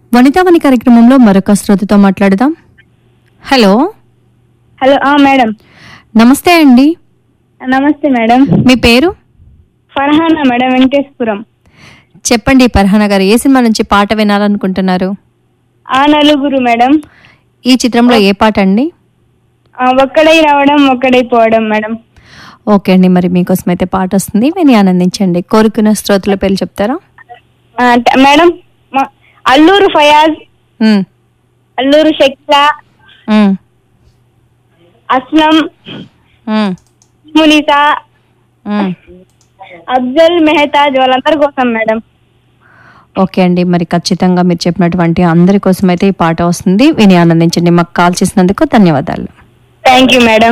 వనితావని కార్యక్రమంలో మరొక శ్రోతతో మాట్లాడదాం హలో హలో ఆ, మేడం నమస్తే అండి నమస్తే మేడం మీ పేరు ఫర్హానా మేడం వెంకటేశ్వరం చెప్పండి పర్హానా గారు ఏ సినిమా నుంచి పాట వినాలనుకుంటున్నారు ఆ నలుగురు మేడం ఈ చిత్రంలో ఏ పాట అండి ఆ, ఒక్కడై రావడం ఒక్కడై పోవడం మేడం ఓకే అండి మరి మీకోసం అయితే పాట వస్తుంది విని ఆనందించండి కోరుకున్న శ్రోతల పేర్లు చెప్తారా ఆ, ట- మేడం మ- అల్లూరు ఫయాజ్ ఉమ్, అల్లూరు షెక్లా ఉమ్, అస్లం ఉమ్, మునిసా ఉమ్. అఫ్జల్ మెహతాజ్ వాళ్ళందరి కోసం మేడం ఓకే అండి మరి ఖచ్చితంగా మీరు చెప్పినటువంటి అందరి కోసం అయితే ఈ పాట వస్తుంది విని ఆనందించండి మాకు కాల్ చేసినందుకు ధన్యవాదాలు థ్యాంక్ యూ మేడం